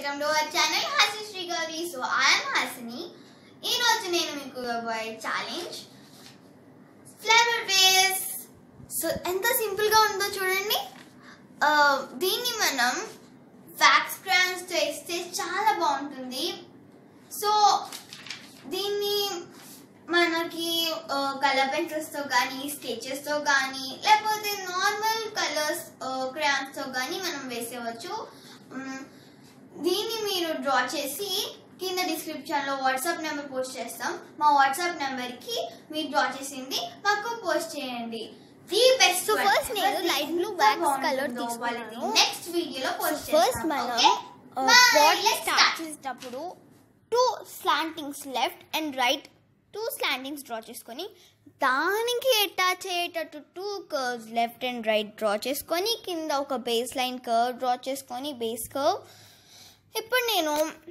Welcome to our channel Hasi Sri Gauri so I'm Hasini ఈ రోజు నేను మీకు ఇవ్వబోయే ఛాలెంజ్ ఫ్లేవర్ బేస్ సో ఎంత సింపుల్ గా ఉందో చూడండి ఆ, దీన్ని మనం ఫ్యాక్స్ క్రాన్స్ తో వేస్తే చాలా బాగుంటుంది సో దీన్ని మనకి కలర్ పెన్సిల్స్ తో కానీ స్కెచెస్ తో కానీ లేకపోతే నార్మల్ కలర్స్ క్రాన్స్ తో కానీ మనం వేసేవచ్చు మ్, దీన్ని మీరు డ్రా చేసి కింద డిస్క్రిప్షన్ లో వాట్సాప్ నెంబర్ పోస్ట్ చేస్తాం మా వాట్సాప్ నెంబర్ కి మీరు డ్రా చేసింది మాకు పోస్ట్ చేయండి ది బెస్ట్ So first నేను light blue wax colour తీసుకున్నాను. నెక్స్ట్ వీడియోలో పోస్ట్ ఫస్ట్ చేస్తాం మనం okay? Bye. Body Let's start start. చేసేటప్పుడు two slantings left and right two slantings draw చేసుకొని దానికి అటాచ్ అయ్యేటట్టు two curves left and right draw చేసుకొని కింద ఒక బేస్ లైన్ కర్వ్ డ్రా చేసుకొని బేస్ కర్వ్ ఇప్పుడు నేను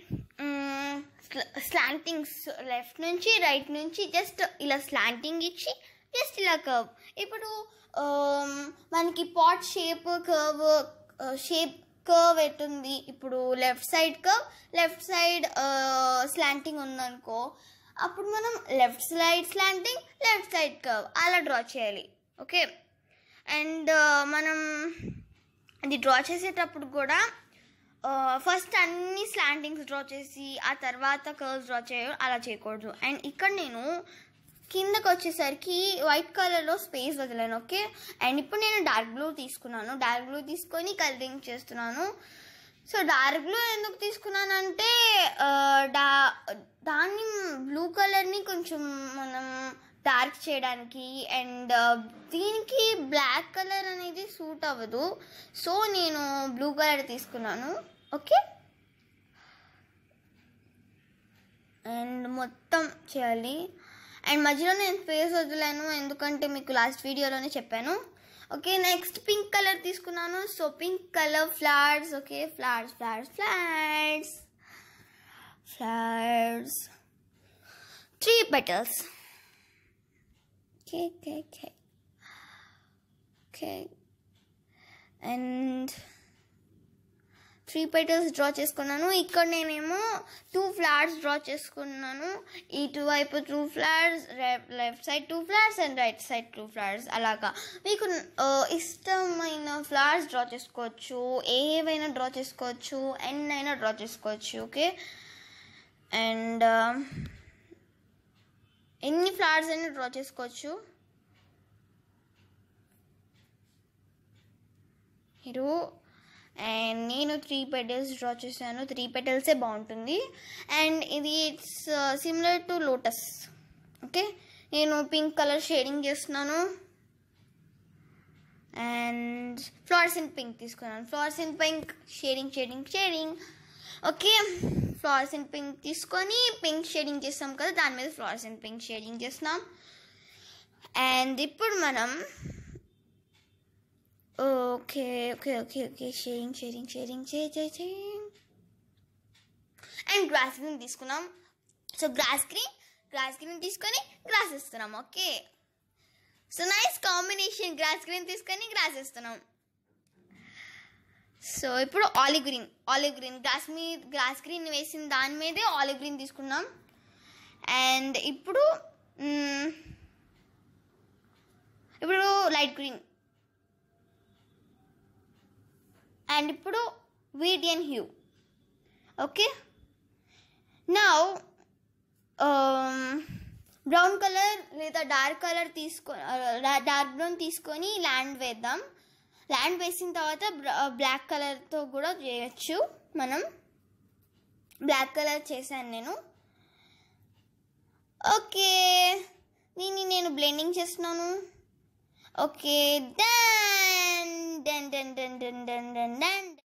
స్లాంటింగ్స్ లెఫ్ట్ నుంచి రైట్ నుంచి జస్ట్ ఇలా స్లాంటింగ్ ఇచ్చి జస్ట్ ఇలా కర్వ్ ఇప్పుడు um, మనకి pot shape curve shape curve ఎట్టుంది ఇప్పుడు left side curve left side slanting ఉందనుకో అప్పుడు మనం left side slanting left side curve అలా డ్రా చేయాలి ఓకే అండ్ మనం అది డ్రా చేసేటప్పుడు కూడా ఫస్ట్ అన్ని స్లాంటింగ్స్ డ్రా చేసి ఆ తర్వాత కర్వ్స్ డ్రా చేయడం అలా చేయకూడదు అండ్ ఇక్కడ నేను కిందకి వచ్చేసరికి వైట్ కలర్లో స్పేస్ వదిలాను ఓకే అండ్ ఇప్పుడు నేను డార్క్ బ్లూ తీసుకున్నాను డార్క్ బ్లూ తీసుకొని కలరింగ్ చేస్తున్నాను సో డార్క్ బ్లూ ఎందుకు తీసుకున్నానంటే ఆ, డా దాన్ని బ్లూ కలర్ని కొంచెం మనం డార్క్ చేయడానికి అండ్ దీనికి బ్లాక్ కలర్ అనేది సూట్ అవ్వదు సో నేను బ్లూ కలర్ తీసుకున్నాను ఓకే అండ్ మొత్తం చేయాలి అండ్ మధ్యలో నేను స్పేస్ వదిలాను ఎందుకంటే మీకు లాస్ట్ వీడియోలోనే చెప్పాను ఓకే నెక్స్ట్ పింక్ కలర్ తీసుకున్నాను so pink colour flowers okay flowers flowers flowers flowers three petals okay okay okay okay and three petals draw చేసుకున్నాను ఇక్కడ నేనేమో టూ ఫ్లవర్స్ డ్రా చేసుకున్నాను ఇటువైపు two flowers left side two flowers and right side two flowers అలాగా మీకు ఆ, ఇష్టమైన flowers draw చేసుకోవచ్చు ఏవైనా డ్రా చేసుకోవచ్చు ఎన్ని అయినా డ్రా చేసుకోవచ్చు ఓకే అండ్ ఎన్ని ఫ్లవర్స్ అయినా డ్రా చేసుకోవచ్చు మీరు అండ్ నేను త్రీ పెటల్స్ డ్రా చేశాను త్రీ పెటల్సే బాగుంటుంది అండ్ ఇది it's similar to lotus okay నేను పింక్ కలర్ షేడింగ్ చేస్తున్నాను అండ్ ఫ్లవర్స్ ఇన్ పింక్ తీసుకున్నాను flowers in pink shading shading shading okay flowers in pink తీసుకొని పింక్ షేడింగ్ చేస్తాం కదా దాని మీద ఫ్లవర్స్ ఇన్ పింక్ షేడింగ్ చేస్తున్నాం అండ్ ఇప్పుడు మనం okay okay okay okay sharing sharing sharing చే చే షేరింగ్ అండ్ గ్రాస్ గ్రీన్ తీసుకున్నాం so grass green grass green తీసుకొని గ్రాస్ ఇస్తున్నాం okay so nice combination grass green తీసుకొని గ్రాస్ ఇస్తున్నాం సో ఇప్పుడు olive green olive green grass మీ గ్రాస్ గ్రీన్ వేసిన దాని మీదే ఆలివ్ గ్రీన్ తీసుకున్నాం అండ్ ఇప్పుడు మ్, ఇప్పుడు లైట్ గ్రీన్ అండ్ ఇప్పుడు వీడియన్ హ్యూ ఓకే నా బ్రౌన్ కలర్ లేదా డార్క్ కలర్ తీసుకో డార్క్ బ్రౌన్ తీసుకొని ల్యాండ్ వేద్దాం ల్యాండ్ వేసిన తర్వాత బ్లాక్ కలర్తో కూడా చేయొచ్చు మనం బ్లాక్ కలర్ చేశాను నేను ఓకే దీన్ని నేను బ్లెండింగ్ చేస్తున్నాను okay done done done done done done done done